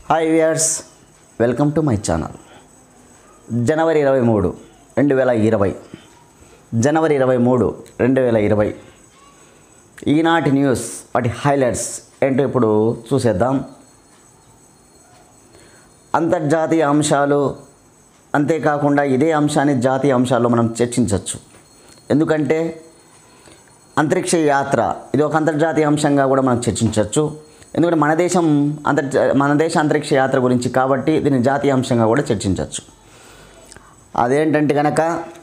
hi viewers welcome to my channel జనవరి ఇరవై మూడు రెండు వేల ఇరవై జనవరి ఇరవై మూడు రెండు వేల ఇరవై ఈనాటి న్యూస్ వాటి హైలైట్స్ ఏంటో ఇప్పుడు చూసేద్దాం అంతర్జాతీయ అంశాలు అంతేకాకుండా ఇదే అంశాన్ని జాతీయ అంశాల్లో మనం చర్చించవచ్చు ఎందుకంటే అంతరిక్ష యాత్ర ఇది ఒక అంతర్జాతీయ అంశంగా కూడా మనం చర్చించవచ్చు ఎందుకంటే మన దేశం అంతర్జా మన దేశ అంతరిక్ష యాత్ర గురించి కాబట్టి దీన్ని జాతీయ అంశంగా కూడా చర్చించవచ్చు అదేంటంటే కనుక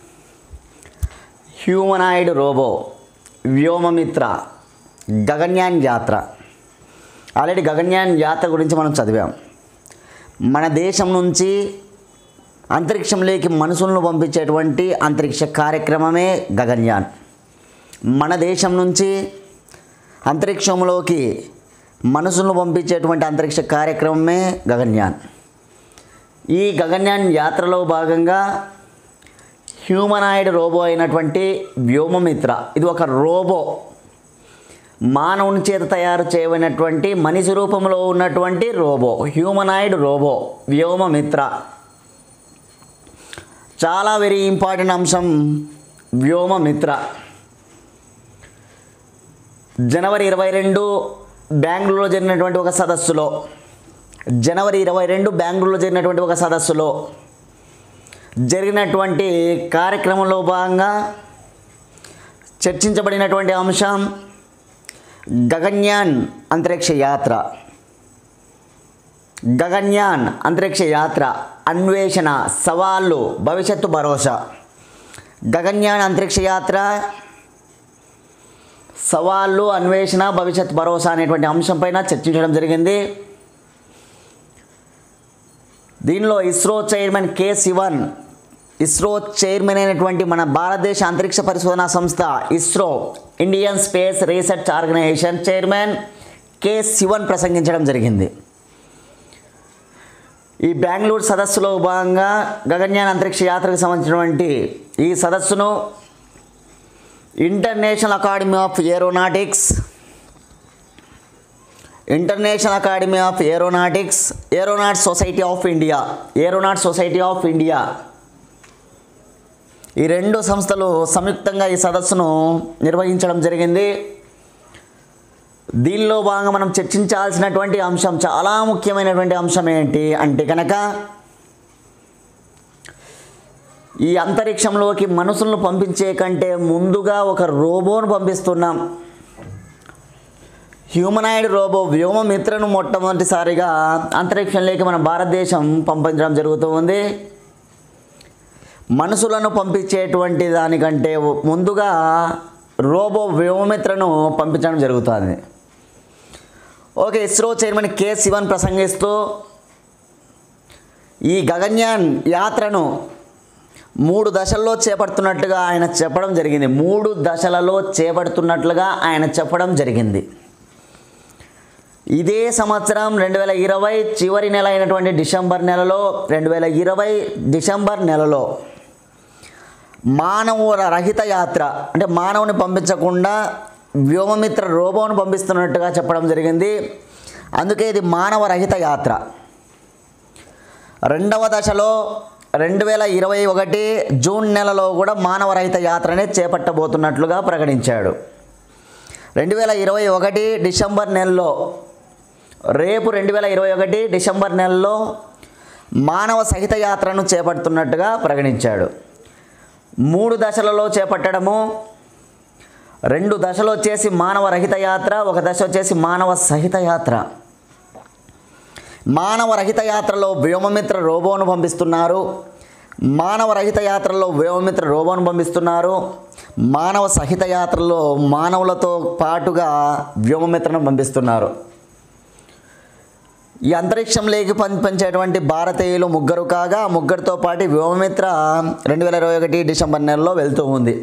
హ్యూమనాయిడ్ రోబో వ్యోమమిత్ర గగన్యాన్ యాత్ర ఆల్రెడీ గగన్యాన్ యాత్ర గురించి మనం చదివాం మన దేశం నుంచి అంతరిక్షంలోకి మనుషులను పంపించేటువంటి అంతరిక్ష కార్యక్రమమే గగన్యాన్ మన దేశం నుంచి అంతరిక్షంలోకి మనుషులను పంపించేటువంటి అంతరిక్ష కార్యక్రమమే గగన్యాన్ ఈ గగన్యాన్ యాత్రలో భాగంగా హ్యూమనాయిడ్ రోబో అయినటువంటి వ్యోమమిత్ర ఇది ఒక రోబో మానవుని చేత తయారు చేయబడినటువంటి మనిషి రూపంలో ఉన్నటువంటి రోబో హ్యూమనాయిడ్ రోబో వ్యోమమిత్ర చాలా వెరీ ఇంపార్టెంట్ అంశం వ్యోమమిత్ర జనవరి ఇరవై రెండు బెంగళూరులో జరిగినటువంటి ఒక సదస్సులో జనవరి ఇరవై రెండు బెంగళూరులో జరిగినటువంటి ఒక సదస్సులో జరిగినటువంటి కార్యక్రమంలో భాగంగా చర్చించబడినటువంటి అంశం గగన్యాన్ అంతరిక్ష యాత్ర గగన్యాన్ అంతరిక్ష యాత్ర అన్వేషణ సవాళ్ళు భవిష్యత్తు భరోసా గగన్యాన్ అంతరిక్ష యాత్ర సవాళ్ళు అన్వేషణ భవిష్యత్ భరోసా అనేటువంటి అంశంపైన చర్చించడం జరిగింది దీనిలో ISRO chairman K Sivan ISRO chairman అయినటువంటి మన భారతదేశ అంతరిక్ష పరిశోధనా సంస్థ ISRO Indian space research organisation chairman K Sivan ప్రసంగించడం జరిగింది ఈ బెంగళూరు సదస్సులో భాగంగా గగన్యాన్ అంతరిక్ష యాత్రకు సంబంధించినటువంటి ఈ సదస్సును international academy of aeronautics international academy of aeronautics aeronaut society of India aeronaut society of India ఈ రెండు సంస్థలు సంయుక్తంగా ఈ సదస్సును నిర్వహించడం జరిగింది దీనిలో భాగంగా మనం చర్చించాల్సినటువంటి అంశం చాలా ముఖ్యమైనటువంటి అంశం ఏంటి అంటే కనుక ఈ అంతరిక్షంలోకి మనుషులను పంపించే కంటే ముందుగా ఒక రోబోను పంపిస్తున్నాం హ్యూమనాయిడ్ రోబో వ్యోమమిత్రను మొట్టమొదటిసారిగా అంతరిక్షంలోకి మన భారతదేశం పంపించడం జరుగుతూ ఉంది మనుషులను పంపించేటువంటి దానికంటే ముందుగా రోబో వ్యోమమిత్రను పంపించడం జరుగుతుంది okay ISRO chairman K Sivan ప్రసంగిస్తూ ఈ గగన్యాన్ యాత్రను మూడు దశల్లో చేపడుతున్నట్టుగా ఆయన చెప్పడం జరిగింది మూడు దశలలో చేపడుతున్నట్లుగా ఆయన చెప్పడం జరిగింది ఇదే సంవత్సరం రెండు వేల ఇరవై చివరి నెల అయినటువంటి డిసెంబర్ నెలలో రెండు వేల ఇరవై డిసెంబర్ నెలలో మానవ రహిత యాత్ర అంటే మానవుని పంపించకుండా వ్యోమమిత్ర రోబోను పంపిస్తున్నట్టుగా చెప్పడం జరిగింది అందుకే ఇది మానవ రహిత యాత్ర రెండవ దశలో రెండు వేల ఇరవై ఒకటి జూన్ నెలలో కూడా మానవరహిత యాత్రనే చేపట్టబోతున్నట్లుగా ప్రకటించాడు రెండు వేల ఇరవై ఒకటి డిసెంబర్ నెలలో రేపు రెండు వేల ఇరవై ఒకటి డిసెంబర్ నెలలో మానవ సహిత యాత్రను చేపడుతున్నట్టుగా ప్రకటించాడు మూడు దశలలో చేపట్టడము రెండు దశలు వచ్చేసి మానవ రహిత యాత్ర ఒక దశ వచ్చేసి మానవ సహిత యాత్ర మానవ రహిత యాత్రలో వ్యోమమిత్ర రోబోను పంపిస్తున్నారు మానవ రహిత యాత్రలో వ్యోమమిత్ర రోబోను పంపిస్తున్నారు మానవ సహిత యాత్రలో మానవులతో పాటుగా వ్యోమమిత్రను పంపిస్తున్నారు ఈ అంతరిక్షంలోకి పంపించేటువంటి భారతీయులు ముగ్గురు కాగా ముగ్గురితో పాటు వ్యోమమిత్ర రెండు వేల ఇరవై ఒకటి డిసెంబర్ నెలలో వెళ్తూ ఉంది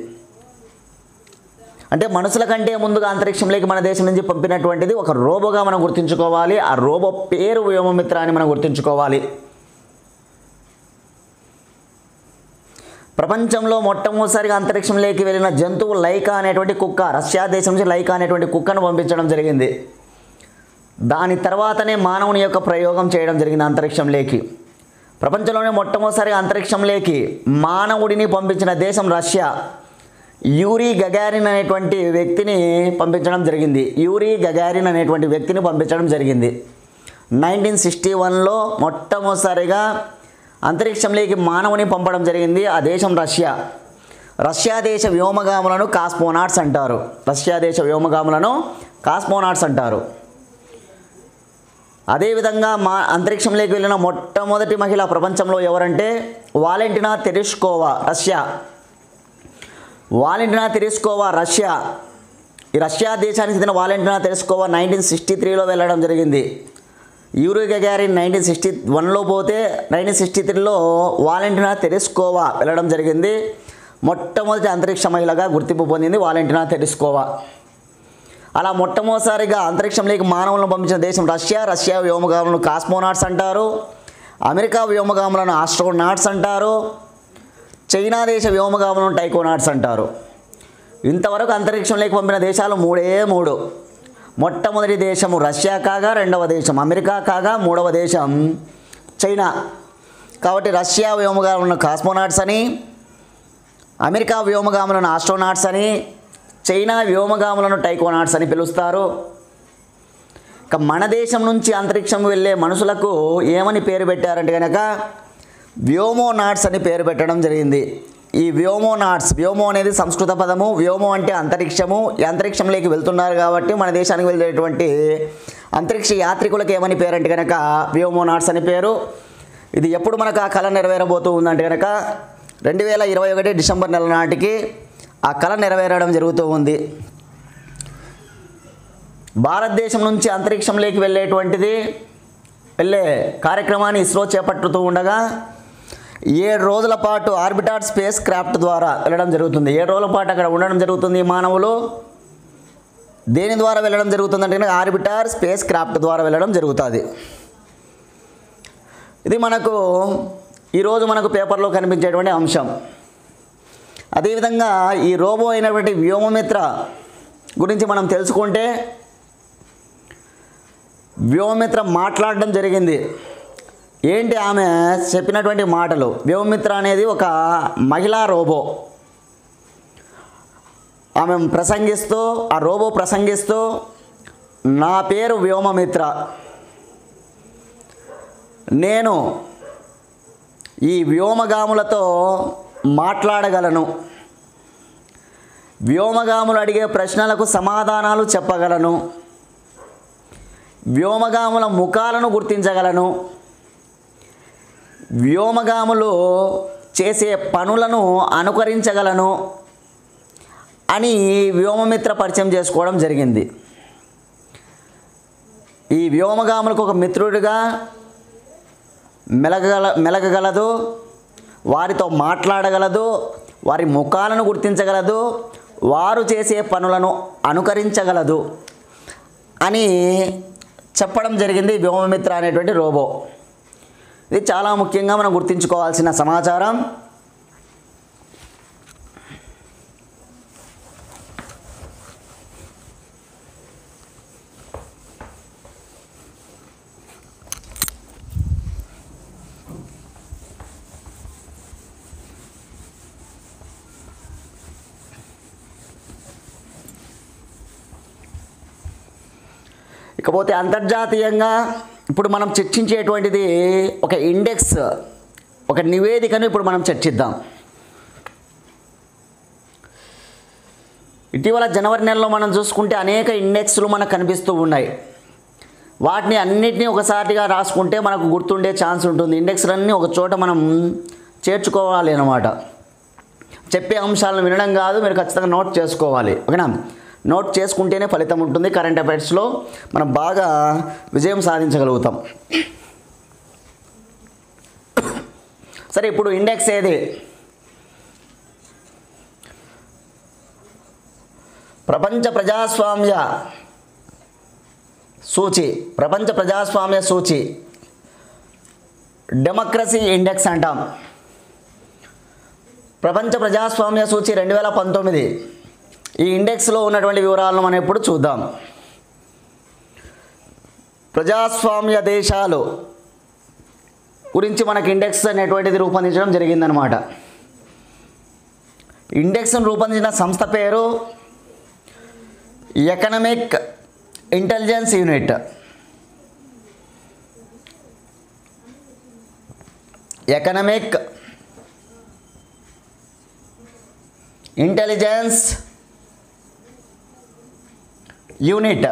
అంటే మనుషుల కంటే ముందుగా అంతరిక్షంలోకి మన దేశం నుంచి పంపినటువంటిది ఒక రోబోగా మనం గుర్తుంచుకోవాలి ఆ రోబో పేరు వ్యోమమిత్ర అని మనం గుర్తుంచుకోవాలి ప్రపంచంలో మొట్టమొదటిసారిగా అంతరిక్షంలోకి వెళ్ళిన జంతువు లైకా అనేటువంటి కుక్క రష్యా దేశం నుంచి లైకా అనేటువంటి కుక్కను పంపించడం జరిగింది దాని తర్వాతనే మానవుని యొక్క ప్రయోగం చేయడం జరిగింది అంతరిక్షంలోకి ప్రపంచంలోనే మొట్టమొదటిసారి అంతరిక్షంలోకి మానవుడిని పంపించిన దేశం రష్యా యూరీ గగారిన్ అనేటువంటి వ్యక్తిని పంపించడం జరిగింది యూరీ గగారిన్ అనేటువంటి వ్యక్తిని పంపించడం జరిగింది నైన్టీన్ సిక్స్టీ వన్లో మొట్టమొదటిసారిగా అంతరిక్షంలోకి మానవుని పంపడం జరిగింది ఆ దేశం రష్యా రష్యా దేశ వ్యోమగాములను కాస్మోనాట్స్ అంటారు రష్యా దేశ వ్యోమగాములను కాస్మోనాట్స్ అంటారు అదేవిధంగా మా అంతరిక్షంలోకి వెళ్ళిన మొట్టమొదటి మహిళ ప్రపంచంలో ఎవరంటే Valentina Tereshkova Russia Valentina Tereshkova Russia ఈ రష్యా దేశానికి చెందిన వాలెంటినా తెరిస్కోవా నైన్టీన్ సిక్స్టీ త్రీలో వెళ్ళడం జరిగింది యూరీ గగారిన్ నైన్టీన్ సిక్స్టీ వన్లో పోతే నైన్టీన్ సిక్స్టీ త్రీలో వాలెంటినా తెరిస్కోవా వెళ్ళడం జరిగింది మొట్టమొదటి అంతరిక్ష మహిళగా గుర్తింపు పొందింది వాలెంటినా తెరిస్కోవా అలా మొట్టమొదటిసారిగా అంతరిక్షంలోకి మానవులను పంపించిన దేశం రష్యా రష్యా వ్యోమగాములను కాస్మోనాట్స్ అంటారు అమెరికా వ్యోమగాములను ఆస్ట్రోనాట్స్ అంటారు చైనా దేశ వ్యోమగాములను టైకోనాట్స్ అంటారు ఇంతవరకు అంతరిక్షంలోకి పంపిన దేశాలు మూడే మూడు మొట్టమొదటి దేశము రష్యా కాగా రెండవ దేశం అమెరికా కాగా మూడవ దేశం చైనా కాబట్టి రష్యా వ్యోమగాములను కాస్మోనాట్స్ అని అమెరికా వ్యోమగాములను ఆస్ట్రోనాట్స్ అని చైనా వ్యోమగాములను టైకోనాట్స్ అని పిలుస్తారు ఇక మన దేశం నుంచి అంతరిక్షం వెళ్ళే మనుషులకు ఏమని పేరు పెట్టారంటే కనుక వ్యోమోనాట్స్ అని పేరు పెట్టడం జరిగింది ఈ వ్యోమోనాట్స్ వ్యోమో అనేది సంస్కృత పదము వ్యోమో అంటే అంతరిక్షము ఈ అంతరిక్షంలోకి వెళ్తున్నారు కాబట్టి మన దేశానికి వెళ్ళేటువంటి అంతరిక్ష యాత్రికులకు ఏమని పేరు అంటే కనుక వ్యోమోనాట్స్ అని పేరు ఇది ఎప్పుడు మనకు ఆ కళ నెరవేరబోతూ ఉందంటే కనుక రెండు వేల ఇరవై ఒకటి డిసెంబర్ నెల నాటికి ఆ కళ నెరవేరడం జరుగుతూ ఉంది భారతదేశం నుంచి అంతరిక్షంలోకి వెళ్ళేటువంటిది వెళ్ళే కార్యక్రమాన్ని ఇస్రో చేపట్టుతూ ఉండగా ఏడు రోజుల పాటు ఆర్బిటార్ స్పేస్ క్రాఫ్ట్ ద్వారా వెళ్ళడం జరుగుతుంది ఏడు రోజుల పాటు అక్కడ ఉండడం జరుగుతుంది ఈ మానవులు దేని ద్వారా వెళ్ళడం జరుగుతుంది అంటే కనుక ఆర్బిటార్ స్పేస్ క్రాఫ్ట్ ద్వారా వెళ్ళడం జరుగుతుంది ఇది మనకు ఈరోజు మనకు పేపర్లో కనిపించేటువంటి అంశం అదేవిధంగా ఈ రోబో అయినటువంటి వ్యోమమిత్ర గురించి మనం తెలుసుకుంటే వ్యోమమిత్ర మాట్లాడడం జరిగింది ఏంటి ఆమె చెప్పినటువంటి మాటలు వ్యోమమిత్ర అనేది ఒక మహిళా రోబో ఆమె ప్రసంగిస్తూ ఆ రోబో ప్రసంగిస్తూ నా పేరు వ్యోమమిత్ర నేను ఈ వ్యోమగాములతో మాట్లాడగలను వ్యోమగాములు అడిగే ప్రశ్నలకు సమాధానాలు చెప్పగలను వ్యోమగాముల ముఖాలను గుర్తించగలను వ్యోమగాములు చేసే పనులను అనుకరించగలను అని వ్యోమమిత్ర పరిచయం చేసుకోవడం జరిగింది ఈ వ్యోమగాములకు ఒక మిత్రుడిగా మెలగగల మెలగగలదు వారితో మాట్లాడగలదు వారి ముఖాలను గుర్తించగలదు వారు చేసే పనులను అనుకరించగలదు అని చెప్పడం జరిగింది వ్యోమమిత్ర అనేటువంటి రోబో ఇది చాలా ముఖ్యంగా మనం గుర్తుంచుకోవాల్సిన సమాచారం ఇకపోతే అంతర్జాతీయంగా ఇప్పుడు మనం చర్చించేటువంటిది ఒక ఇండెక్స్ ఒక నివేదికను ఇప్పుడు మనం చర్చిద్దాం ఇటీవల జనవరి నెలలో మనం చూసుకుంటే అనేక ఇండెక్స్లు మనకు కనిపిస్తూ ఉన్నాయి వాటిని అన్నిటినీ ఒకసారిగా రాసుకుంటే మనకు గుర్తుండే ఛాన్స్ ఉంటుంది ఇండెక్స్లన్నీ ఒక చోట మనం చేర్చుకోవాలి అన్నమాట చెప్పే అంశాలను వినడం కాదు మీరు ఖచ్చితంగా నోట్ చేసుకోవాలి ఓకేనా నోట్ చేసుకుంటేనే ఫలితం ఉంటుంది కరెంట్ అఫైర్స్లో మనం బాగా విజయం సాధించగలుగుతాం సరే ఇప్పుడు ఇండెక్స్ ఏది ప్రపంచ ప్రజాస్వామ్య సూచి ప్రపంచ ప్రజాస్వామ్య సూచి డెమోక్రసీ ఇండెక్స్ అంటాం ప్రపంచ ప్రజాస్వామ్య సూచి రెండు వేల పంతొమ్మిది ఈ ఇండెక్స్లో ఉన్నటువంటి వివరాలను మనం ఇప్పుడు చూద్దాం ప్రజాస్వామ్య దేశాలు గురించి మనకి ఇండెక్స్ అనేటువంటిది రూపొందించడం జరిగిందనమాట ఇండెక్స్ను రూపొందించిన సంస్థ పేరు economic intelligence unit economic intelligence unit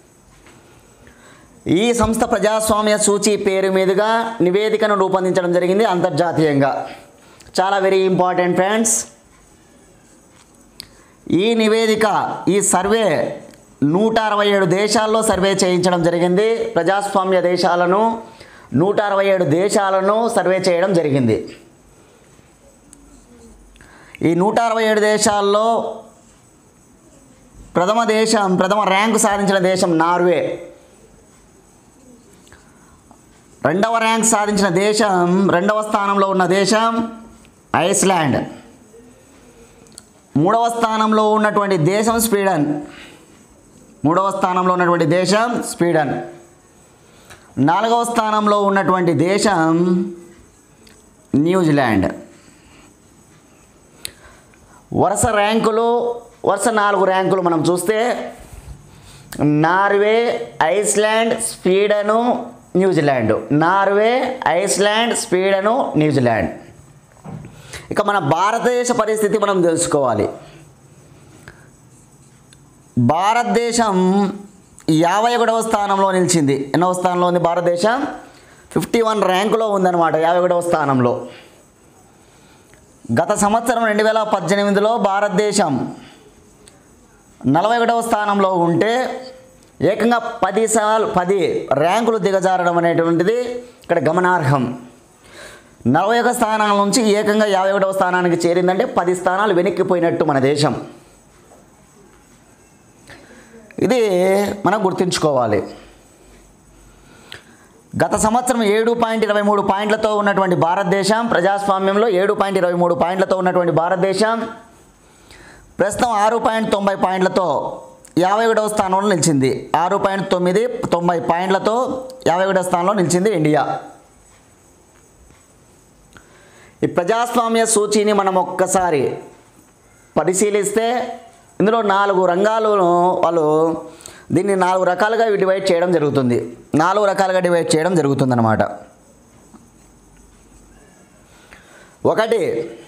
ఈ సంస్థ ప్రజాస్వామ్య సూచి పేరు మీదుగా నివేదికను రూపొందించడం జరిగింది అంతర్జాతీయంగా చాలా వెరీ ఇంపార్టెంట్ ఫ్రెండ్స్ ఈ నివేదిక ఈ సర్వే నూట అరవై ఏడు దేశాల్లో సర్వే చేయించడం జరిగింది ప్రజాస్వామ్య దేశాలను నూట అరవై ఏడు దేశాలను సర్వే చేయడం జరిగింది ఈ నూట అరవై ఏడు దేశాల్లో ప్రథమ దేశం ప్రథమ ర్యాంకు సాధించిన దేశం నార్వే రెండవ ర్యాంక్ సాధించిన దేశం రెండవ స్థానంలో ఉన్న దేశం ఐస్లాండ్ మూడవ స్థానంలో ఉన్నటువంటి దేశం స్వీడన్ మూడవ స్థానంలో ఉన్నటువంటి దేశం స్వీడన్ నాలుగవ స్థానంలో ఉన్నటువంటి దేశం న్యూజిలాండ్ వరుస ర్యాంకులు వరుస నాలుగు ర్యాంకులు మనం చూస్తే Norway Iceland Sweden New Zealand Norway Iceland Sweden New Zealand ఇక మన భారతదేశ పరిస్థితి మనం తెలుసుకోవాలి భారతదేశం యాభై ఒకటవ స్థానంలో నిలిచింది ఎన్నవ స్థానంలో ఉంది భారతదేశం ఫిఫ్టీ వన్ ర్యాంకులో ఉందన్నమాట యాభై ఒకటవ స్థానంలో గత సంవత్సరం రెండు వేల పద్దెనిమిదిలో భారతదేశం నలభై ఒకటవ స్థానంలో ఉంటే ఏకంగా పది సార్లు పది ర్యాంకులు దిగజారడం అనేటువంటిది ఇక్కడ గమనార్హం నలభై ఒక స్థానాల నుంచి ఏకంగా యాభై ఒకటవ స్థానానికి చేరిందంటే పది స్థానాలు వెనక్కిపోయినట్టు మన దేశం ఇది మనం గుర్తుంచుకోవాలి గత సంవత్సరం ఏడు పాయింట్ ఇరవై మూడు పాయింట్లతో ఉన్నటువంటి భారతదేశం ప్రజాస్వామ్యంలో ఏడు పాయింట్ ఇరవై మూడు పాయింట్లతో ఉన్నటువంటి భారతదేశం ప్రస్తుతం ఆరు పాయింట్ తొంభై పాయింట్లతో యాభై ఒకటవ స్థానంలో నిలిచింది ఆరు పాయింట్ తొమ్మిది తొంభై పాయింట్లతో యాభై ఒకటవ స్థానంలో నిలిచింది ఇండియా ఈ ప్రజాస్వామ్య సూచీని మనం ఒక్కసారి పరిశీలిస్తే ఇందులో నాలుగు రంగాలను వాళ్ళు దీన్ని నాలుగు రకాలుగా డివైడ్ చేయడం జరుగుతుంది నాలుగు రకాలుగా డివైడ్ చేయడం జరుగుతుందన్నమాట ఒకటి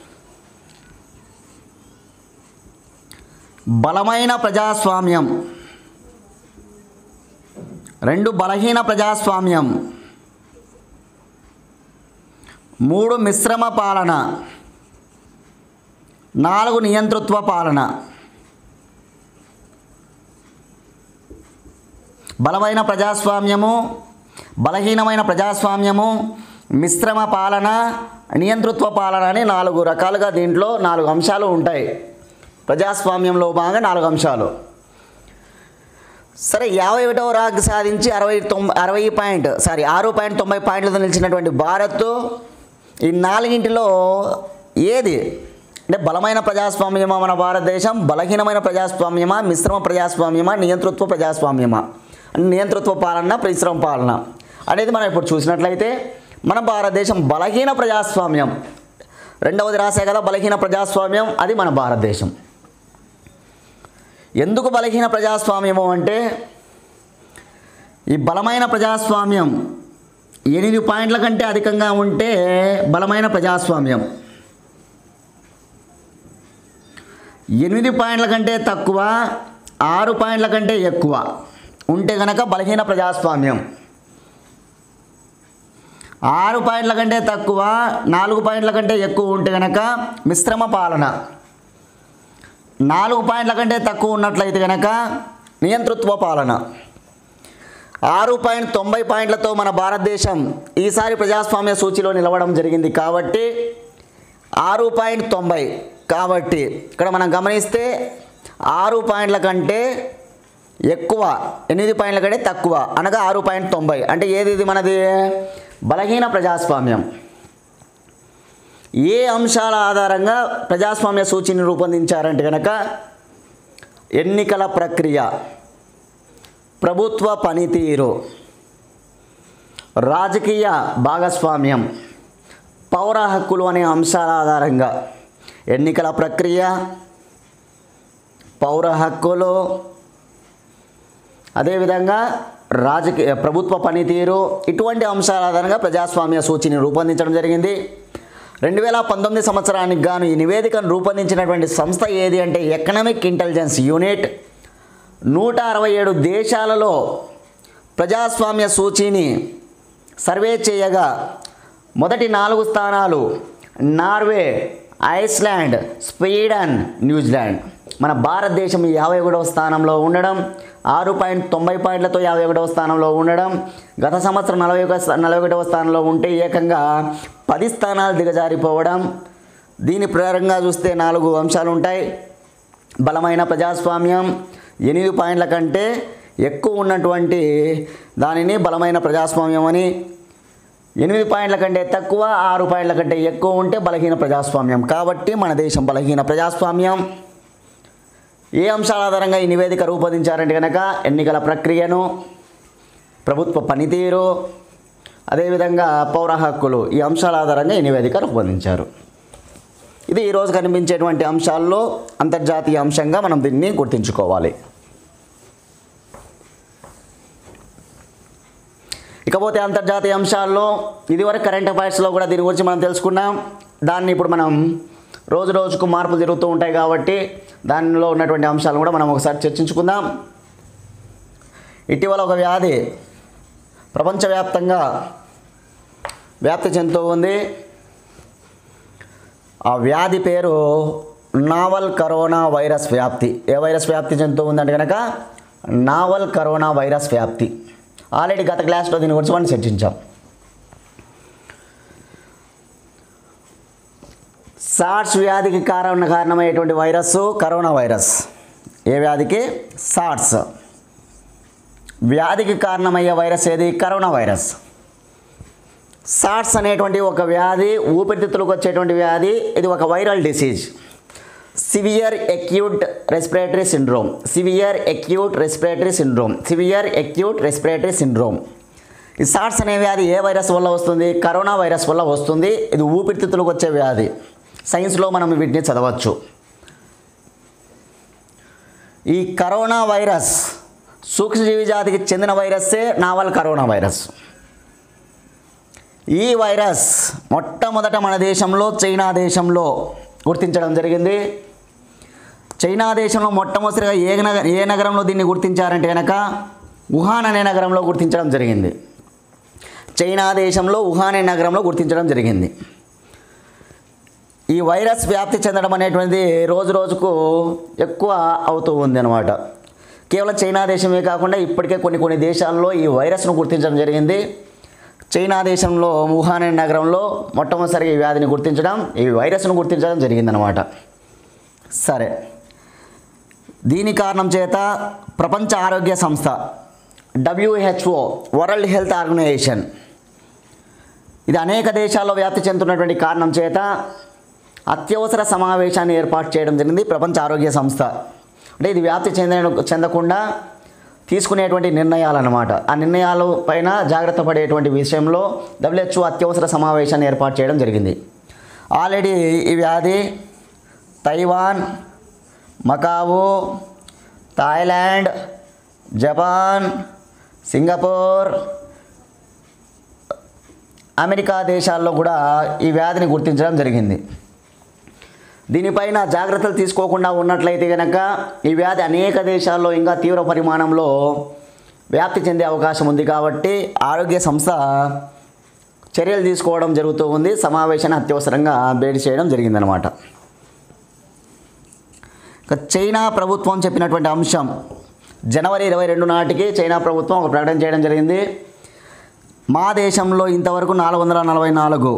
బలమైన ప్రజాస్వామ్యం రెండు బలహీన ప్రజాస్వామ్యం మూడు మిశ్రమ పాలన నాలుగు నియంతృత్వ పాలన బలమైన ప్రజాస్వామ్యము బలహీనమైన ప్రజాస్వామ్యము మిశ్రమ పాలన నియంతృత్వ పాలన అని నాలుగు రకాలుగా దీంట్లో నాలుగు అంశాలు ఉంటాయి ప్రజాస్వామ్యంలో భాగంగా నాలుగు అంశాలు సరే యాభై ఒకటవ ర్యాంక్ సాధించి అరవై తొంభై అరవై పాయింట్ సారీ ఆరు పాయింట్ తొంభై పాయింట్లతో నిలిచినటువంటి భారత్ ఈ నాలుగింటిలో ఏది అంటే బలమైన ప్రజాస్వామ్యమా మన భారతదేశం బలహీనమైన ప్రజాస్వామ్యమా మిశ్రమ ప్రజాస్వామ్యమా నియంతృత్వ ప్రజాస్వామ్యమా అంటే నియంతృత్వ పాలన పరిశ్రమ పాలన అనేది మనం ఇప్పుడు చూసినట్లయితే మన భారతదేశం బలహీన ప్రజాస్వామ్యం రెండవది రాసే కదా బలహీన ప్రజాస్వామ్యం అది మన భారతదేశం ఎందుకు బలహీన ప్రజాస్వామ్యము అంటే ఈ బలమైన ప్రజాస్వామ్యం ఎనిమిది పాయింట్ల కంటే అధికంగా ఉంటే బలమైన ప్రజాస్వామ్యం ఎనిమిది పాయింట్ల కంటే తక్కువ ఆరు పాయింట్ల కంటే ఎక్కువ ఉంటే కనుక బలహీన ప్రజాస్వామ్యం ఆరు పాయింట్ల కంటే తక్కువ నాలుగు పాయింట్ల కంటే ఎక్కువ ఉంటే కనుక మిశ్రమ పాలన నాలుగు పాయింట్ల కంటే తక్కువ ఉన్నట్లయితే కనుక నియంతృత్వ పాలన ఆరు పాయింట్ తొంభై పాయింట్లతో మన భారతదేశం ఈసారి ప్రజాస్వామ్య సూచిలో నిలవడం జరిగింది కాబట్టి ఆరు పాయింట్ తొంభై కాబట్టి ఇక్కడ మనం గమనిస్తే ఆరు పాయింట్ల కంటే ఎక్కువ ఎనిమిది పాయింట్ల కంటే తక్కువ అనగా ఆరు పాయింట్ తొంభై అంటే ఏది ఇది మనది బలహీన ప్రజాస్వామ్యం ఏ అంశాల ఆధారంగా ప్రజాస్వామ్య సూచిని రూపొందించారంటే కనుక ఎన్నికల ప్రక్రియ ప్రభుత్వ పనితీరు రాజకీయ భాగస్వామ్యం పౌర హక్కులు అనే అంశాల ఆధారంగా ఎన్నికల ప్రక్రియ పౌర హక్కులు అదేవిధంగా రాజకీయ ప్రభుత్వ పనితీరు ఇటువంటి అంశాల ఆధారంగా ప్రజాస్వామ్య సూచిని రూపొందించడం జరిగింది రెండు వేల పంతొమ్మిది సంవత్సరానికి గాను ఈ నివేదికను రూపొందించినటువంటి సంస్థ ఏది అంటే ఎకనామిక్ ఇంటెలిజెన్స్ యూనిట్ నూట అరవై ఏడు దేశాలలో ప్రజాస్వామ్య సూచీని సర్వే చేయగా మొదటి నాలుగు స్థానాలు నార్వే ఐస్లాండ్ స్వీడన్ న్యూజిలాండ్ మన భారతదేశం యాభై ఒకటవ స్థానంలో ఉండడం ఆరు పాయింట్ తొంభై పాయింట్లతో యాభై ఒకటవ స్థానంలో ఉండడం గత సంవత్సరం నలభై ఒక నలభై ఒకటవ స్థానంలో ఉంటే ఏకంగా పది స్థానాలు దిగజారిపోవడం దీని ప్రకారంగా చూస్తే నాలుగు అంశాలు ఉంటాయి బలమైన ప్రజాస్వామ్యం ఎనిమిది పాయింట్ల కంటే ఎక్కువ ఉన్నటువంటి దానిని బలమైన ప్రజాస్వామ్యం అని ఎనిమిది పాయింట్ల కంటే తక్కువ ఆరు పాయింట్ల కంటే ఎక్కువ ఉంటే బలహీన ప్రజాస్వామ్యం కాబట్టి మన దేశం బలహీన ప్రజాస్వామ్యం ఏ అంశాల ఆధారంగా ఈ నివేదిక రూపొందించారంటే కనుక ఎన్నికల ప్రక్రియను ప్రభుత్వ పనితీరు అదేవిధంగా పౌర హక్కులు ఈ అంశాల ఆధారంగా ఈ నివేదిక రూపొందించారు ఇది ఈరోజు కనిపించేటువంటి అంశాల్లో అంతర్జాతీయ అంశంగా మనం దీన్ని గుర్తుంచుకోవాలి ఇకపోతే అంతర్జాతీయ అంశాల్లో ఇదివరకు కరెంట్ అఫైర్స్లో కూడా దీని గురించి మనం తెలుసుకున్నాం దాన్ని ఇప్పుడు మనం రోజు రోజుకు మార్పులు జరుగుతూ ఉంటాయి కాబట్టి దానిలో ఉన్నటువంటి అంశాలను కూడా మనం ఒకసారి చర్చించుకుందాం ఇటీవల ఒక వ్యాధి ప్రపంచవ్యాప్తంగా వ్యాప్తి చెందుతూ ఉంది ఆ వ్యాధి పేరు నావల్ కరోనా వైరస్ వ్యాప్తి ఏ వైరస్ వ్యాప్తి చెందుతూ ఉందంటే కనుక నావల్ కరోనా వైరస్ వ్యాప్తి ఆల్రెడీ గత క్లాస్లో దీని గురించి మనం చర్చించాం సార్స్ వ్యాధికి కారణ కారణమయ్యేటువంటి వైరస్ కరోనా వైరస్ ఏ వ్యాధికి సార్స్ వ్యాధికి కారణమయ్యే వైరస్ ఏది కరోనా వైరస్ సార్స్ అనేటువంటి ఒక వ్యాధి ఊపిరితిత్తులకు వచ్చేటువంటి వ్యాధి ఇది ఒక viral disease severe acute respiratory syndrome severe acute respiratory syndrome severe acute respiratory syndrome ఈ సార్స్ అనే వ్యాధి ఏ వైరస్ వల్ల వస్తుంది కరోనా వైరస్ వల్ల వస్తుంది ఇది ఊపిరితిత్తులకు వచ్చే వ్యాధి సైన్స్లో మనం వీటిని చదవచ్చు ఈ కరోనా వైరస్ సూక్ష్మజీవి జాతికి చెందిన వైరస్సే నావల్ కరోనా వైరస్ ఈ వైరస్ మొట్టమొదట మన దేశంలో చైనా దేశంలో గుర్తించడం జరిగింది చైనా దేశంలో మొట్టమొదటిగా ఏ నగ ఏ నగరంలో దీన్ని గుర్తించారంటే కనుక వుహాన్ అనే నగరంలో గుర్తించడం జరిగింది చైనా దేశంలో వుహాన్ అనే నగరంలో గుర్తించడం జరిగింది ఈ వైరస్ వ్యాప్తి చెందడం అనేటువంటిది రోజు రోజుకు ఎక్కువ అవుతూ ఉంది అనమాట కేవలం చైనా దేశమే కాకుండా ఇప్పటికే కొన్ని కొన్ని దేశాల్లో ఈ వైరస్ను గుర్తించడం జరిగింది చైనా దేశంలో వుహాన్ అనే నగరంలో మొట్టమొదటిసారిగా ఈ వ్యాధిని గుర్తించడం ఈ వైరస్ను గుర్తించడం జరిగిందనమాట సరే దీని కారణం చేత ప్రపంచ ఆరోగ్య సంస్థ డబ్ల్యూహెచ్ఓ వరల్డ్ హెల్త్ ఆర్గనైజేషన్ ఇది అనేక దేశాల్లో వ్యాప్తి చెందుతున్నటువంటి కారణం చేత అత్యవసర సమావేశాన్ని ఏర్పాటు చేయడం జరిగింది ప్రపంచ ఆరోగ్య సంస్థ అంటే ఇది వ్యాప్తి చెంద చెందకుండా తీసుకునేటువంటి నిర్ణయాలు అన్నమాట ఆ నిర్ణయాల పైన జాగ్రత్త పడేటువంటి విషయంలో డబ్ల్యూహెచ్ఓ అత్యవసర సమావేశాన్ని ఏర్పాటు చేయడం జరిగింది ఆల్రెడీ ఈ వ్యాధి Taiwan Macao Thailand Japan Singapore America దేశాల్లో కూడా ఈ వ్యాధిని గుర్తించడం జరిగింది దీనిపైన జాగ్రత్తలు తీసుకోకుండా ఉన్నట్లయితే కనుక ఈ వ్యాధి అనేక దేశాల్లో ఇంకా తీవ్ర పరిమాణంలో వ్యాప్తి చెందే అవకాశం ఉంది కాబట్టి ఆరోగ్య సంస్థ చర్యలు తీసుకోవడం జరుగుతూ ఉంది సమావేశాన్ని అత్యవసరంగా భేటీ చేయడం జరిగిందనమాట ఇక చైనా ప్రభుత్వం చెప్పినటువంటి అంశం జనవరి ఇరవై రెండు నాటికి చైనా ప్రభుత్వం ఒక ప్రకటన చేయడం జరిగింది మా దేశంలో ఇంతవరకు నాలుగు వందల నలభై నాలుగు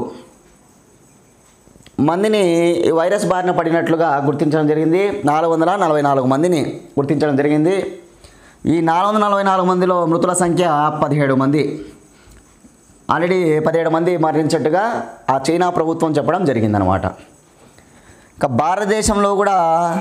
మందిని ఈ వైరస్ బారిన పడినట్లుగా గుర్తించడం జరిగింది నాలుగు వందల నలభై నాలుగు మందిని గుర్తించడం జరిగింది ఈ నాలుగు వందల నలభై నాలుగు మందిలో మృతుల సంఖ్య పదిహేడు మంది ఆల్రెడీ పదిహేడు మంది మరణించినట్టుగా ఆ చైనా ప్రభుత్వం చెప్పడం జరిగిందనమాట ఇక భారతదేశంలో కూడా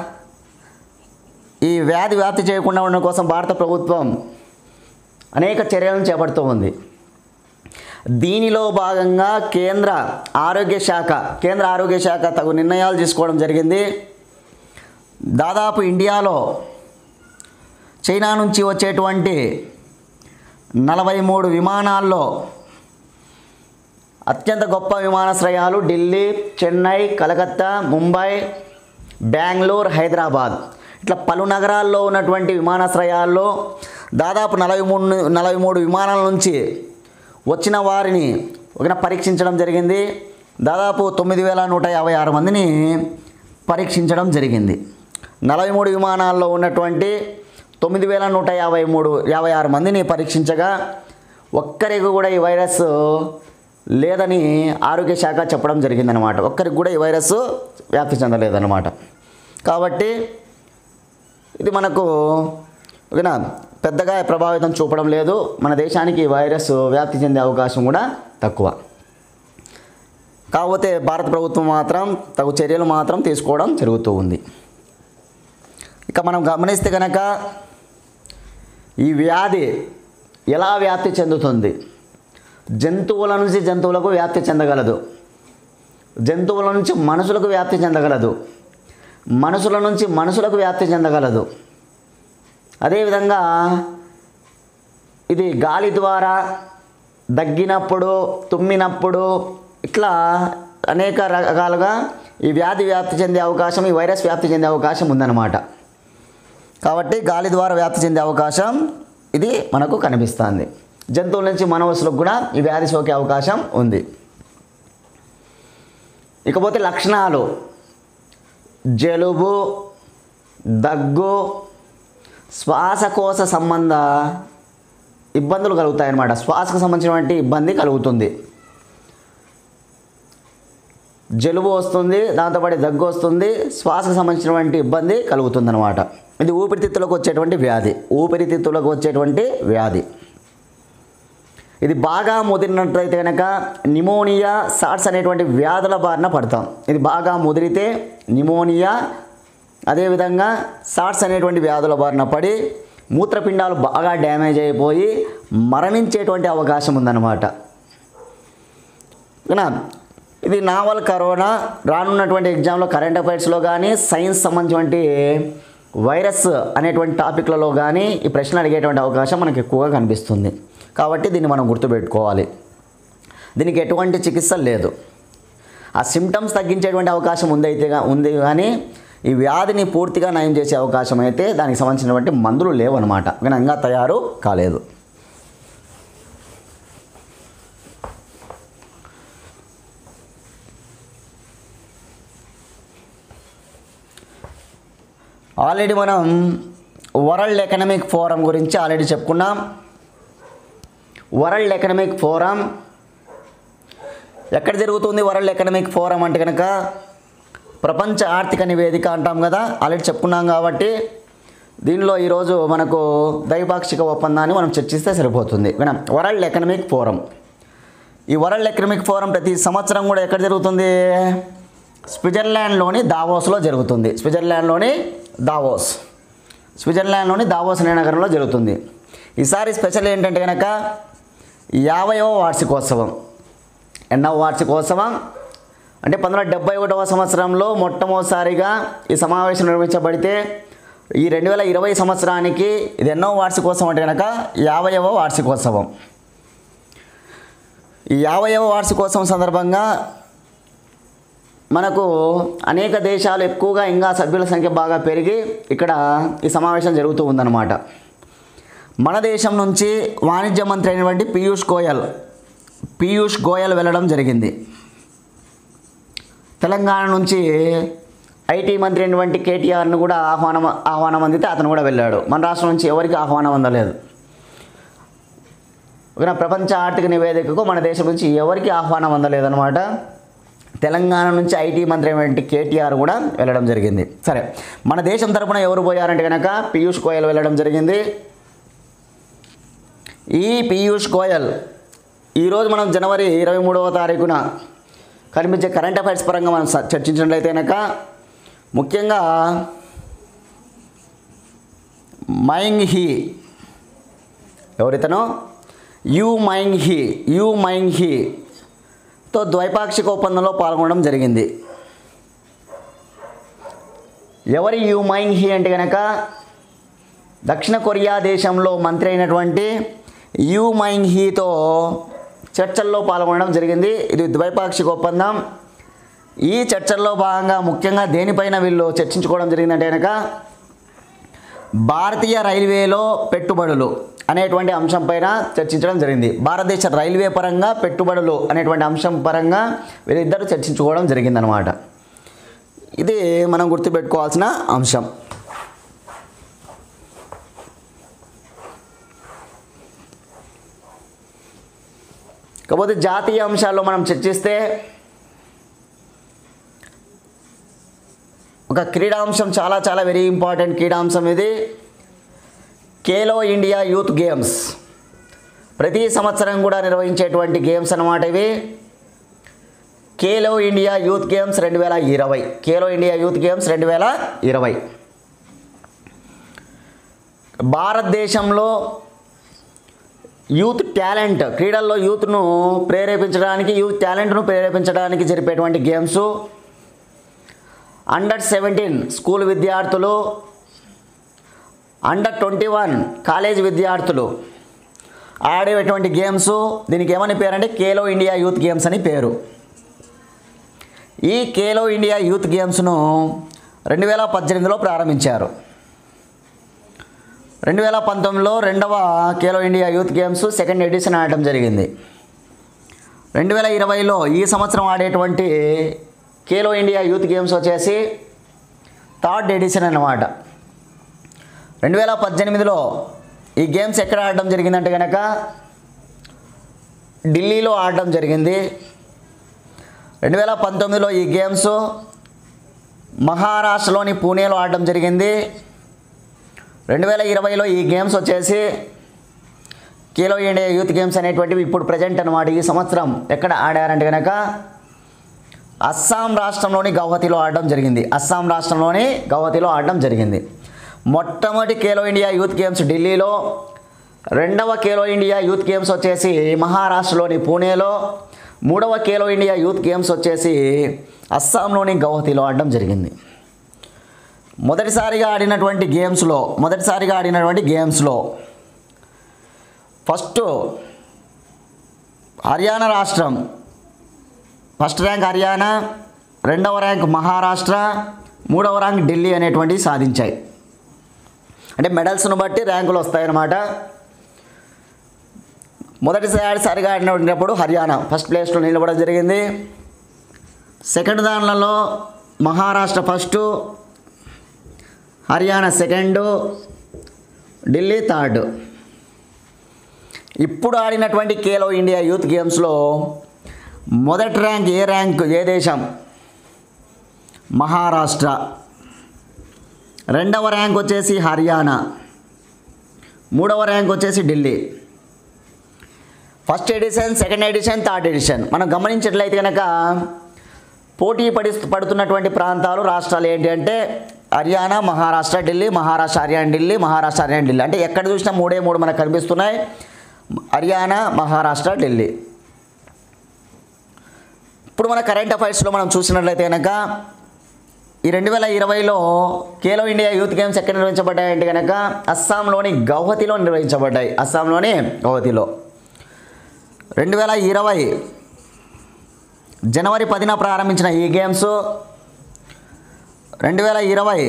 ఈ వ్యాధి వ్యాప్తి చేయకుండా ఉండడం కోసం భారత ప్రభుత్వం అనేక చర్యలను చేపడుతూ ఉంది దీనిలో భాగంగా కేంద్ర ఆరోగ్య శాఖ కేంద్ర ఆరోగ్య శాఖ తగు నిర్ణయాలు తీసుకోవడం జరిగింది దాదాపు ఇండియాలో చైనా నుంచి వచ్చేటువంటి నలభై మూడు విమానాల్లో అత్యంత గొప్ప విమానాశ్రయాలు ఢిల్లీ చెన్నై కలకత్తా ముంబై బెంగళూరు హైదరాబాద్ ఇట్లా పలు నగరాల్లో ఉన్నటువంటి విమానాశ్రయాల్లో దాదాపు నలభై మూడు నలభై మూడు విమానాల నుంచి వచ్చిన వారిని ఒక పరీక్షించడం జరిగింది దాదాపు తొమ్మిది వేల నూట యాభై ఆరు మందిని పరీక్షించడం జరిగింది నలభై మూడు విమానాల్లో ఉన్నటువంటి తొమ్మిది వేల నూట యాభై మూడు యాభై ఆరు మందిని పరీక్షించగా ఒక్కరికి కూడా ఈ వైరస్ లేదని ఆరోగ్య శాఖ చెప్పడం జరిగిందనమాట ఒక్కరికి కూడా ఈ వైరస్ వ్యాప్తి చెందలేదన్నమాట కాబట్టి ఇది మనకు ఓకేనా పెద్దగా ప్రభావితం చూపడం లేదు మన దేశానికి ఈ వైరస్ వ్యాప్తి చెందే అవకాశం కూడా తక్కువ కాకపోతే భారత ప్రభుత్వం మాత్రం తగు చర్యలు మాత్రం తీసుకోవడం జరుగుతూ ఉంది ఇక మనం గమనిస్తే కనుక ఈ వ్యాధి ఎలా వ్యాప్తి చెందుతుంది జంతువుల నుంచి జంతువులకు వ్యాప్తి చెందగలదు జంతువుల నుంచి మనుషులకు వ్యాప్తి చెందగలదు మనుషుల నుంచి మనుషులకు వ్యాప్తి చెందగలదు అదేవిధంగా ఇది గాలి ద్వారా దగ్గినప్పుడు తుమ్మినప్పుడు ఇట్లా అనేక రకాలుగా ఈ వ్యాధి వ్యాప్తి చెందే అవకాశం ఈ వైరస్ వ్యాప్తి చెందే అవకాశం ఉందన్నమాట కాబట్టి గాలి ద్వారా వ్యాప్తి చెందే అవకాశం ఇది మనకు కనిపిస్తుంది జంతువుల నుంచి మనవసులకు కూడా ఈ వ్యాధి సోకే అవకాశం ఉంది ఇకపోతే లక్షణాలు జలుబు దగ్గు శ్వాసకోశ సంబంధ ఇబ్బందులు కలుగుతాయి అన్నమాట శ్వాసకు సంబంధించినటువంటి ఇబ్బంది కలుగుతుంది జలుబు వస్తుంది దాంతోపాటు దగ్గు వస్తుంది శ్వాసకు సంబంధించినటువంటి ఇబ్బంది కలుగుతుందన్నమాట ఇది ఊపిరితిత్తులకు వచ్చేటువంటి వ్యాధి ఊపిరితిత్తులకు వచ్చేటువంటి వ్యాధి ఇది బాగా ముదిరినట్లయితే కనుక నిమోనియా సాట్స్ అనేటువంటి వ్యాధుల బారిన పడతాం ఇది బాగా ముదిరితే నిమోనియా అదేవిధంగా సాట్స్ అనేటువంటి వ్యాధుల బారిన పడి మూత్రపిండాలు బాగా డ్యామేజ్ అయిపోయి మరణించేటువంటి అవకాశం ఉందన్నమాట ఓకేనా ఇది నావల్ కరోనా రానున్నటువంటి ఎగ్జామ్లో కరెంట్ అఫైర్స్లో కానీ సైన్స్ సంబంధించినటువంటి వైరస్ అనేటువంటి టాపిక్లలో కానీ ఈ ప్రశ్న అడిగేటువంటి అవకాశం మనకు ఎక్కువగా కనిపిస్తుంది కాబట్టి దీన్ని మనం గుర్తుపెట్టుకోవాలి దీనికి ఎటువంటి చికిత్స లేదు ఆ సిమ్టమ్స్ తగ్గించేటువంటి అవకాశం ఉందైతే గా- ఉంది కానీ ఈ వ్యాధిని పూర్తిగా నయం చేసే అవకాశం అయితే దానికి సంబంధించినటువంటి మందులు లేవన్నమాట ఘనంగా తయారు కాలేదు ఆల్రెడీ మనం వరల్డ్ ఎకనామిక్ ఫోరం గురించి ఆల్రెడీ చెప్పుకున్నాం వరల్డ్ ఎకనామిక్ ఫోరం ఎక్కడ జరుగుతుంది వరల్డ్ ఎకనామిక్ ఫోరం అంటే కనుక ప్రపంచ ఆర్థిక నివేదిక అంటాం కదా ఆల్రెడీ చెప్పుకున్నాం కాబట్టి దీనిలో ఈరోజు మనకు ద్వైపాక్షిక ఒప్పందాన్ని మనం చర్చిస్తే సరిపోతుంది వినం వరల్డ్ ఎకనామిక్ ఫోరం ఈ వరల్డ్ ఎకనామిక్ ఫోరం ప్రతి సంవత్సరం కూడా ఎక్కడ జరుగుతుంది స్విట్జర్లాండ్లోని దావోస్లో జరుగుతుంది స్విట్జర్లాండ్లోని దావోస్ స్విట్జర్లాండ్లోని దావోస్ అనే నగరంలో జరుగుతుంది ఈసారి స్పెషల్ ఏంటంటే కనుక యాభైవ వార్షికోత్సవం ఎన్నవ వార్షికోత్సవం అంటే పంతొమ్మిది వందల డెబ్బై ఒకటవ సంవత్సరంలో మొట్టమొదటిసారిగా ఈ సమావేశం నిర్వహించబడితే ఈ రెండు వేల ఇరవై సంవత్సరానికి ఇది ఎన్నో వార్షికోత్సవం అంటే కనుక యాభైవ వార్షికోత్సవం ఈ యాభైవ వార్షికోత్సవం సందర్భంగా మనకు అనేక దేశాలు ఎక్కువగా ఇంకా సభ్యుల సంఖ్య బాగా పెరిగి ఇక్కడ ఈ సమావేశం జరుగుతూ ఉందన్నమాట మన దేశం నుంచి వాణిజ్య మంత్రి అయినటువంటి పీయూష్ గోయల్ పీయూష్ గోయల్ వెళ్ళడం జరిగింది తెలంగాణ నుంచి ఐటీ మంత్రి అయినటువంటి కేటీఆర్ను కూడా ఆహ్వానం ఆహ్వానం అందితే అతను కూడా వెళ్ళాడు మన రాష్ట్రం నుంచి ఎవరికి ఆహ్వానం అందలేదు ఒక ప్రపంచ ఆర్థిక నివేదికకు మన దేశం నుంచి ఎవరికి ఆహ్వానం అందలేదన్నమాట తెలంగాణ నుంచి ఐటీ మంత్రి అయినటువంటి కేటీఆర్ కూడా వెళ్ళడం జరిగింది సరే మన దేశం తరపున ఎవరు పోయారంటే కనుక పీయూష్ గోయల్ వెళ్ళడం జరిగింది ఈ పీయూష్ గోయల్ ఈరోజు మనం జనవరి ఇరవై మూడవ తారీఖున కనిపించే కరెంట్ అఫైర్స్ పరంగా మనం స- చర్చించినట్లయితే కనుక ముఖ్యంగా మైంగ్ హీ ఎవరితను యూ మైంగ్ హీ యూ మైంగ్ హీతో ద్వైపాక్షిక ఒప్పందంలో పాల్గొనడం జరిగింది ఎవరి యూ మైంగ్ హీ అంటే కనుక దక్షిణ కొరియా దేశంలో మంత్రి అయినటువంటి యూ మైంగ్ హీతో చర్చల్లో పాల్గొనడం జరిగింది ఇది ద్వైపాక్షిక ఒప్పందం ఈ చర్చల్లో భాగంగా ముఖ్యంగా దేనిపైన వీళ్ళు చర్చించుకోవడం జరిగిందంటే కనుక భారతీయ రైల్వేలో పెట్టుబడులు అనేటువంటి అంశం పైన చర్చించడం జరిగింది భారతదేశ రైల్వే పరంగా పెట్టుబడులు అనేటువంటి అంశం పరంగా వీరిద్దరూ చర్చించుకోవడం జరిగిందనమాట ఇది మనం గుర్తుపెట్టుకోవాల్సిన అంశం కాకపోతే జాతీయ అంశాల్లో మనం చర్చిస్తే ఒక క్రీడాంశం చాలా చాలా వెరీ ఇంపార్టెంట్ క్రీడాంశం ఇది ఖేలో ఇండియా యూత్ గేమ్స్ ప్రతి సంవత్సరం కూడా నిర్వహించేటువంటి గేమ్స్ అన్నమాట ఇవి ఖేలో ఇండియా యూత్ గేమ్స్ రెండు వేల ఇరవై ఖేలో ఇండియా యూత్ గేమ్స్ రెండు వేల ఇరవై భారతదేశంలో యూత్ టాలెంట్ క్రీడల్లో యూత్ను ప్రేరేపించడానికి యూత్ టాలెంట్ను ప్రేరేపించడానికి జరిపేటువంటి గేమ్స్ అండర్ సెవెంటీన్ స్కూల్ విద్యార్థులు అండర్ ట్వంటీ వన్ కాలేజ్ విద్యార్థులు ఆడేటువంటి గేమ్స్ దీనికి ఏమని పేరు అంటే ఖేలో ఇండియా యూత్ గేమ్స్ అని పేరు ఈ ఖేలో ఇండియా యూత్ గేమ్స్ను రెండు వేల పద్దెనిమిదిలో ప్రారంభించారు రెండు వేల పంతొమ్మిదిలో రెండవ Khelo India youth games second edition ఆడటం జరిగింది రెండు వేల ఇరవైలో ఈ సంవత్సరం ఆడేటువంటి ఖేలో ఇండియా యూత్ గేమ్స్ వచ్చేసి థర్డ్ ఎడిషన్ అన్నమాట రెండు వేల పద్దెనిమిదిలో ఈ గేమ్స్ ఎక్కడ ఆడడం జరిగిందంటే కనుక ఢిల్లీలో ఆడడం జరిగింది రెండు వేల పంతొమ్మిదిలో ఈ గేమ్స్ మహారాష్ట్రలోని పూణేలో ఆడడం జరిగింది రెండు వేల ఇరవైలో ఈ గేమ్స్ వచ్చేసి ఖేలో ఇండియా యూత్ గేమ్స్ అనేటువంటివి ఇప్పుడు ప్రజెంట్ అనమాట ఈ సంవత్సరం ఎక్కడ ఆడారంటే కనుక అస్సాం రాష్ట్రంలోని గౌహతిలో ఆడడం జరిగింది అస్సాం రాష్ట్రంలోని గౌహతిలో ఆడడం జరిగింది మొట్టమొదటి ఖేలో ఇండియా యూత్ గేమ్స్ ఢిల్లీలో రెండవ ఖేలో ఇండియా యూత్ గేమ్స్ వచ్చేసి మహారాష్ట్రలోని పూణేలో మూడవ ఖేలో ఇండియా యూత్ గేమ్స్ వచ్చేసి అస్సాంలోని గౌహతిలో ఆడడం జరిగింది మొదటిసారిగా ఆడినటువంటి గేమ్స్లో మొదటిసారిగా ఆడినటువంటి గేమ్స్లో ఫస్ట్ హర్యానా రాష్ట్రం ఫస్ట్ ర్యాంక్ హర్యానా రెండవ ర్యాంక్ మహారాష్ట్ర మూడవ ర్యాంక్ ఢిల్లీ అనేటువంటివి సాధించాయి అంటే మెడల్స్ను బట్టి ర్యాంకులు వస్తాయన్నమాట మొదటిసారిసారిగా ఆడినప్పుడు హర్యానా ఫస్ట్ ప్లేస్లో నిలబడడం జరిగింది సెకండ్ దానిలలో Maharashtra first Haryana second Delhi third ఇప్పుడు ఆడినటువంటి ఖేలో ఇండియా యూత్ గేమ్స్లో మొదటి ర్యాంక్ ఏ ర్యాంక్ ఏ దేశం మహారాష్ట్ర రెండవ ర్యాంక్ వచ్చేసి హర్యానా మూడవ ర్యాంక్ వచ్చేసి Delhi first edition second edition third edition మనం గమనించినట్లయితే కనుక పోటీ పడి పడుతున్నటువంటి ప్రాంతాలు రాష్ట్రాలు ఏంటి అంటే హర్యానా మహారాష్ట్ర ఢిల్లీ మహారాష్ట్ర హర్యానా ఢిల్లీ మహారాష్ట్ర హర్యానా ఢిల్లీ అంటే ఎక్కడ చూసినా మూడే మూడు మనకు కనిపిస్తున్నాయి హర్యానా మహారాష్ట్ర ఢిల్లీ ఇప్పుడు మన కరెంట్ అఫైర్స్లో మనం చూసినట్లయితే కనుక ఈ రెండు వేల ఇరవైలో ఖేలో ఇండియా యూత్ గేమ్స్ ఎక్కడ నిర్వహించబడ్డాయంటే కనుక అస్సాంలోని గౌహతిలో నిర్వహించబడ్డాయి అస్సాంలోని గౌహతిలో రెండు వేల ఇరవై జనవరి పదిన ప్రారంభించిన ఈ గేమ్స్ రెండు వేల ఇరవై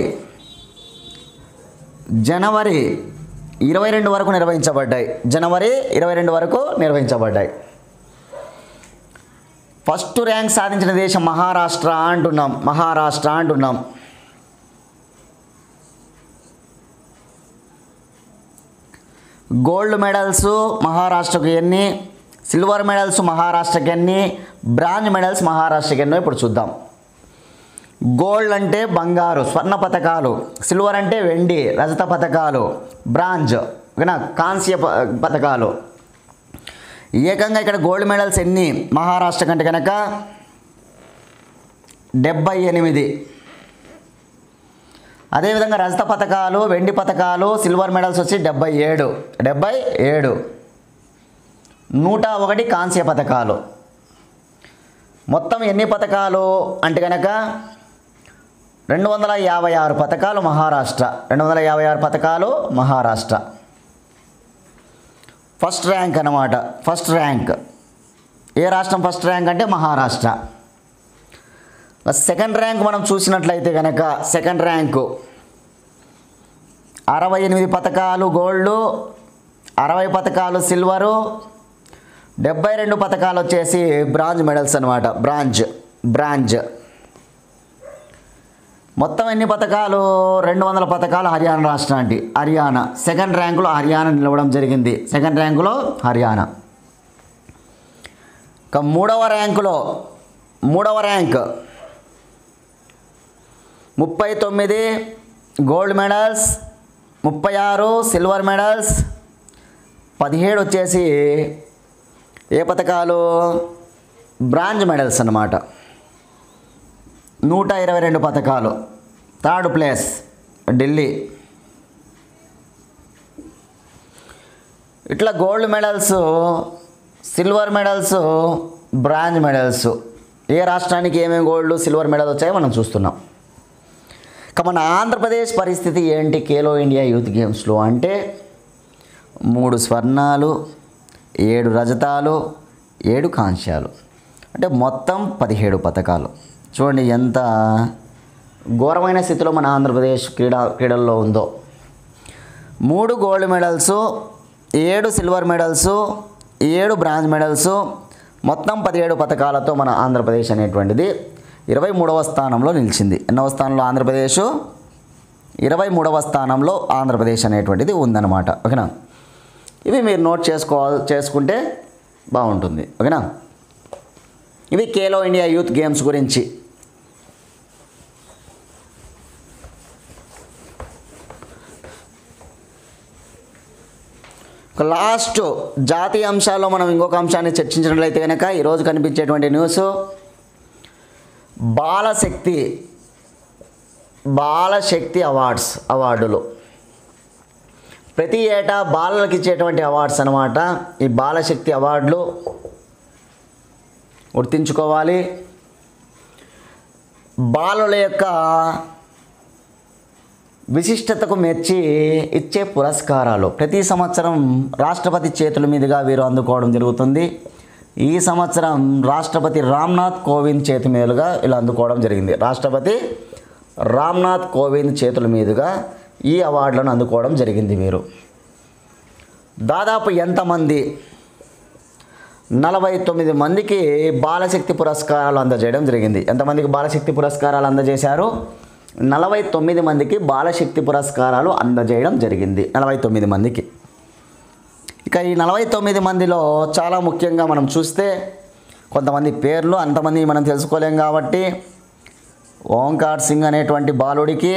జనవరి ఇరవై రెండు వరకు నిర్వహించబడ్డాయి జనవరి ఇరవై రెండు వరకు నిర్వహించబడ్డాయి ఫస్ట్ ర్యాంక్ సాధించిన దేశం మహారాష్ట్ర అంటున్నాం మహారాష్ట్ర అంటున్నాం గోల్డ్ మెడల్స్ మహారాష్ట్రకు ఎన్ని సిల్వర్ మెడల్స్ మహారాష్ట్రకి ఎన్ని బ్రాంజ్ మెడల్స్ మహారాష్ట్రకి ఎన్నో ఇప్పుడు చూద్దాం గోల్డ్ అంటే బంగారు స్వర్ణ పథకాలు సిల్వర్ అంటే వెండి రజత పథకాలు బ్రాంజ్ ఓకేనా కాంస్య ప- పథకాలు ఏకంగా ఇక్కడ గోల్డ్ మెడల్స్ ఎన్ని మహారాష్ట్ర కంటే కనుక డెబ్బై ఎనిమిది అదేవిధంగా రజత పథకాలు వెండి పథకాలు సిల్వర్ మెడల్స్ వచ్చి డెబ్బై ఏడు డెబ్బై ఏడు నూట ఒకటి కాంస్య పథకాలు మొత్తం ఎన్ని పథకాలు అంటే కనుక రెండు వందల యాభై ఆరు పథకాలు మహారాష్ట్ర రెండు వందల యాభై ఆరు పథకాలు మహారాష్ట్ర ఫస్ట్ ర్యాంక్ అన్నమాట ఫస్ట్ ర్యాంక్ ఏ రాష్ట్రం ఫస్ట్ ర్యాంక్ అంటే మహారాష్ట్ర సెకండ్ ర్యాంక్ మనం చూసినట్లయితే కనుక సెకండ్ ర్యాంకు అరవై ఎనిమిది పథకాలు గోల్డ్ అరవై పథకాలు సిల్వరు డెబ్బై రెండు పథకాలు వచ్చేసి బ్రాంజ్ మెడల్స్ అనమాట బ్రాంజ్ బ్రాంజ్ మొత్తం ఎన్ని పథకాలు రెండు వందల పథకాలు హర్యానా రాష్ట్రానికి హర్యానా సెకండ్ ర్యాంకులో హర్యానా నిలవడం జరిగింది సెకండ్ ర్యాంకులో హర్యానా ఇక మూడవ ర్యాంకులో మూడవ ర్యాంక్ ముప్పై తొమ్మిది గోల్డ్ మెడల్స్ ముప్పై ఆరు సిల్వర్ మెడల్స్ పదిహేడు వచ్చేసి ఏ పథకాలు బ్రాంజ్ మెడల్స్ అన్నమాట నూట ఇరవై రెండు పథకాలు థర్డ్ ప్లేస్ ఢిల్లీ ఇట్లా gold medals silver medals bronze medals ఏ రాష్ట్రానికి ఏమేమి గోల్డ్ సిల్వర్ మెడల్ వచ్చాయో మనం చూస్తున్నాం ఇక మన ఆంధ్రప్రదేశ్ పరిస్థితి ఏంటి ఖేలో ఇండియా యూత్ గేమ్స్లో అంటే మూడు స్వర్ణాలు ఏడు రజతాలు ఏడు కాంస్యాలు అంటే మొత్తం పదిహేడు పథకాలు చూడండి ఎంత ఘోరమైన స్థితిలో మన ఆంధ్రప్రదేశ్ క్రీడా క్రీడల్లో ఉందో మూడు గోల్డ్ మెడల్స్ ఏడు సిల్వర్ మెడల్స్ ఏడు బ్రాంజ్ మెడల్స్ మొత్తం పదిహేడు పథకాలతో మన ఆంధ్రప్రదేశ్ అనేటువంటిది ఇరవై మూడవ స్థానంలో నిలిచింది ఎన్నవ స్థానంలో ఆంధ్రప్రదేశ్ ఇరవై మూడవ స్థానంలో ఆంధ్రప్రదేశ్ అనేటువంటిది ఉందన్నమాట ఓకేనా ఇవి మీరు నోట్ చేసుకోవాలి చేసుకుంటే బాగుంటుంది ఓకేనా ఇవి ఖేలో ఇండియా యూత్ గేమ్స్ గురించి ఒక లాస్ట్ జాతీయ అంశాల్లో మనం ఇంకొక అంశాన్ని చర్చించినట్లయితే కనుక ఈరోజు కనిపించేటువంటి న్యూస్ బాలశక్తి బాలశక్తి అవార్డ్స్ అవార్డులు ప్రతి ఏటా బాలలకు ఇచ్చేటువంటి అవార్డ్స్ అనమాట ఈ బాలశక్తి అవార్డులు గుర్తించుకోవాలి బాలుల యొక్క విశిష్టతకు మెచ్చి ఇచ్చే పురస్కారాలు ప్రతి సంవత్సరం రాష్ట్రపతి చేతుల మీదుగా వీరు అందుకోవడం జరుగుతుంది ఈ సంవత్సరం రాష్ట్రపతి రామ్నాథ్ కోవింద్ చేతి మీదుగా ఇలా అందుకోవడం జరిగింది రాష్ట్రపతి రామ్నాథ్ కోవింద్ చేతుల మీదుగా ఈ అవార్డులను అందుకోవడం జరిగింది వీరు దాదాపు ఎంతమంది నలభై తొమ్మిది మందికి బాలశక్తి పురస్కారాలు అందజేయడం జరిగింది ఎంతమందికి బాలశక్తి పురస్కారాలు అందజేశారు నలభై తొమ్మిది మందికి బాలశక్తి పురస్కారాలు అందజేయడం జరిగింది నలభై తొమ్మిది మందికి ఇక ఈ నలభై తొమ్మిది మందిలో చాలా ముఖ్యంగా మనం చూస్తే కొంతమంది పేర్లు అంతమంది మనం తెలుసుకోలేం కాబట్టి ఓంకార్ సింగ్ అనేటువంటి బాలుడికి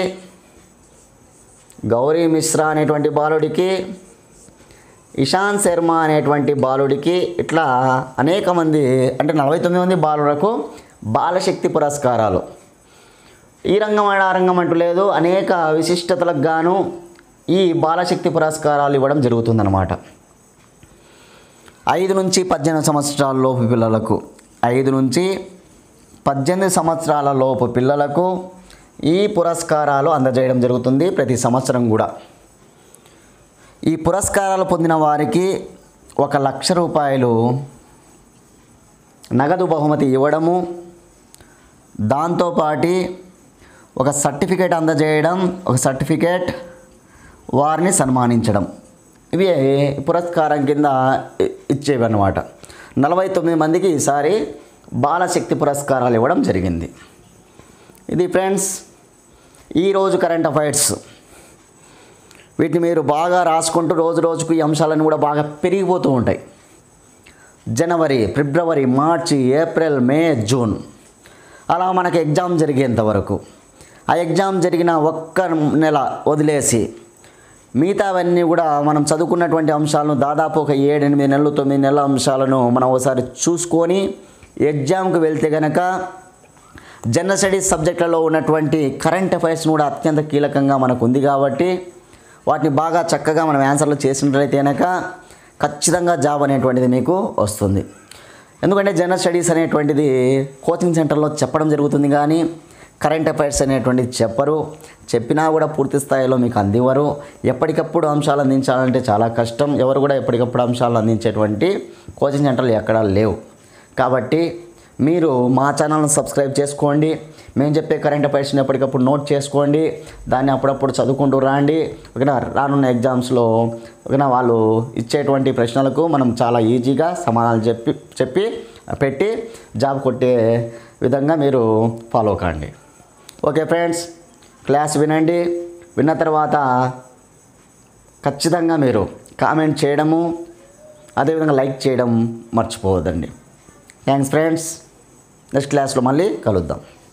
గౌరీ మిశ్రా అనేటువంటి బాలుడికి ఇషాన్ శర్మ అనేటువంటి బాలుడికి ఇట్లా అనేక మంది అంటే నలభై తొమ్మిది మంది బాలులకు బాలశక్తి పురస్కారాలు ఈ రంగం ఆ రంగం అంటూ లేదు అనేక విశిష్టతలకు గాను ఈ బాలశక్తి పురస్కారాలు ఇవ్వడం జరుగుతుందన్నమాట ఐదు నుంచి పద్దెనిమిది సంవత్సరాల లోపు పిల్లలకు ఐదు నుంచి పద్దెనిమిది సంవత్సరాల లోపు పిల్లలకు ఈ పురస్కారాలు అందజేయడం జరుగుతుంది ప్రతి సంవత్సరం కూడా ఈ పురస్కారాలు పొందిన వారికి ఒక లక్ష రూపాయలు నగదు బహుమతి ఇవ్వడము దాంతోపాటి ఒక సర్టిఫికేట్ అందజేయడం ఒక సర్టిఫికేట్ వారిని సన్మానించడం ఇవి పురస్కారం కింద ఇ- ఇచ్చేవి అన్నమాట నలభై తొమ్మిది మందికి ఈసారి బాలశక్తి పురస్కారాలు ఇవ్వడం జరిగింది ఇది ఫ్రెండ్స్ ఈరోజు కరెంట్ అఫైర్స్ వీటిని మీరు బాగా రాసుకుంటూ రోజు రోజుకు ఈ అంశాలన్నీ కూడా బాగా పెరిగిపోతూ ఉంటాయి జనవరి ఫిబ్రవరి మార్చి ఏప్రిల్ మే జూన్ అలా మనకి ఎగ్జామ్ జరిగేంత వరకు ఆ ఎగ్జామ్ జరిగిన ఒక్క నెల వదిలేసి మిగతావన్నీ కూడా మనం చదువుకున్నటువంటి అంశాలను దాదాపు ఒక ఏడు ఎనిమిది నెలలు తొమ్మిది నెలల అంశాలను మనం ఒకసారి చూసుకొని ఎగ్జామ్కి వెళ్తే కనుక జనరల్ స్టడీస్ సబ్జెక్టులలో ఉన్నటువంటి కరెంట్ అఫైర్స్ కూడా అత్యంత కీలకంగా మనకు ఉంది కాబట్టి వాటిని బాగా చక్కగా మనం ఆన్సర్లు చేసినట్లయితే కనుక ఖచ్చితంగా జాబ్ అనేటువంటిది మీకు వస్తుంది ఎందుకంటే జనరల్ స్టడీస్ అనేటువంటిది కోచింగ్ సెంటర్లో చెప్పడం జరుగుతుంది కానీ కరెంట్ అఫైర్స్ అనేటువంటిది చెప్పరు చెప్పినా కూడా పూర్తి స్థాయిలో మీకు అందివ్వరు ఎప్పటికప్పుడు అంశాలు అందించాలంటే చాలా కష్టం ఎవరు కూడా ఎప్పటికప్పుడు అంశాలు అందించేటువంటి కోచింగ్ సెంటర్లు ఎక్కడా లేవు కాబట్టి మీరు మా ఛానల్ని సబ్స్క్రైబ్ చేసుకోండి మేము చెప్పే కరెంట్ అఫైర్స్ని ఎప్పటికప్పుడు నోట్ చేసుకోండి దాన్ని అప్పుడప్పుడు చదువుకుంటూ రాండి ఓకేనా రానున్న ఎగ్జామ్స్లో ఓకేనా వాళ్ళు ఇచ్చేటువంటి ప్రశ్నలకు మనం చాలా ఈజీగా సమాధానాలు చెప్పి చెప్పి పెట్టి జాబ్ కొట్టే విధంగా మీరు ఫాలో కాండి ఓకే ఫ్రెండ్స్ క్లాస్ వినండి విన్న తర్వాత ఖచ్చితంగా మీరు కామెంట్ చేయడము అదేవిధంగా లైక్ చేయడం మర్చిపోవద్దండి థ్యాంక్స్ ఫ్రెండ్స్ నెక్స్ట్ క్లాస్లో మళ్ళీ కలుద్దాం